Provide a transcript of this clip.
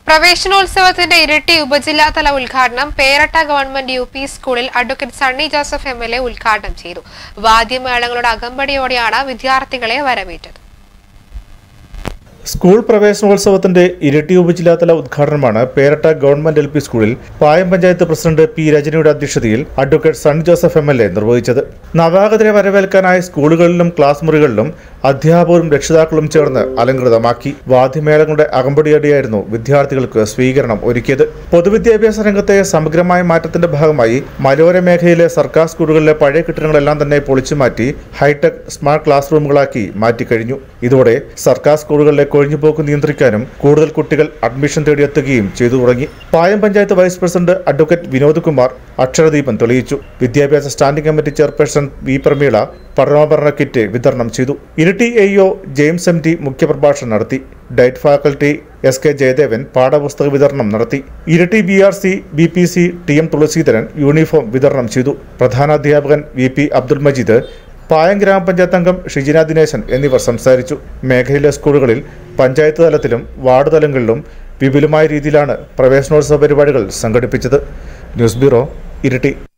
പ്രവേശനോത്സവത്തിന്റെ ഇരിട്ടി ഉപജില്ലാതല ഉദ്ഘാടനം Peratta government U P സ്കൂളിൽ advocate Sunny Joseph M L A ഉദ്ഘാടനം ചെയ്തു വാദ്യമേളങ്ങളുടെ അകമ്പടിയോടെയാണ് വിദ്യാർത്ഥികളെ വരവേറ്റത് സ്കൂൾ പ്രവേശനോത്സവത്തിന്റെ ഇരട്ടി ഉപജില്ലാതല ഉദ്ഘാടനമാണ് പേരട്ട ഗവൺമെന്റ് എൽ പി സ്കൂളിൽ പായം പഞ്ചായത്ത് പ്രസിഡന്റ് പി രജനിയുടെ അധ്യക്ഷതയിൽ advocate Sunny Joseph M L A നിർവഹിച്ചത് നവാഗതരെ വരവേൽക്കാനായി സ്കൂളുകളിലും ക്ലാസ് മുറികളിലും അധ്യാപകരും രക്ഷിതാക്കളും ചേർന്ന് അലങ്കൃതമാക്കി വാദ്യമേളങ്ങളുടെ അകമ്പടിയോടെയായിരുന്നു വിദ്യാർത്ഥികൾക്ക് സ്വീകരണം ഒരുക്കിയത് പൊതുവിദ്യാഭ്യാസ രംഗത്തെ സമഗ്രമായ മാറ്റത്തിന്റെ ഭാഗമായി മലയോര മേഖലയിലെ സർക്കാർ സ്കൂളുകളിലെ പഴയ കെട്ടിടങ്ങളെല്ലാം തന്നെ പൊളിച്ചുമാറ്റി ഹൈടെക് സ്മാർട്ട് ക്ലാസ് റൂമുകളാക്കി മാറ്റിക്കഴിഞ്ഞു ഇതോടെ സർക്കാർ സ്കൂളുകളിലെ കൊഴിഞ്ഞുപോക്ക് നിയന്ത്രിക്കാനും കൂടുതൽ കുട്ടികൾ അഡ്മിഷൻ തേടിയെത്തുകയും ചെയ്തു തുടങ്ങി Payam panchayat vice president advocate Vinod Kumar അക്ഷരദീപം തെളിയിച്ചു വിദ്യാഭ്യാസ standing committee chairperson V Pramila പഠനോപകരണ കിറ്റ് വിതരണം ചെയ്തു Iritty AEO James M T മുഖ്യപ്രഭാഷണം നടത്തി DIET faculty S K Jayadevan പാഠപുസ്തക വിതരണം നടത്തി Iritty B R C B P C T M Thulaseedharan uniform വിതരണം ചെയ്തു പ്രധാനാധ്യാപകൻ വി പി അബ്ദുൽ മജീദ് പായം ഗ്രാമപഞ്ചായത്ത് അംഗം ഷിജിന ദിനേശൻ എന്നിവർ സംസാരിച്ചു മേഖലയിലെ സ്കൂളുകളിൽ പഞ്ചായത്ത് തലത്തിലും വാർഡ് തലങ്ങളിലും വിപുലമായ രീതിയിലാണ് പ്രവേശനോത്സവ പരിപാടികൾ സംഘടിപ്പിച്ചത് ന്യൂസ് ബ്യൂറോ ഇരിട്ടി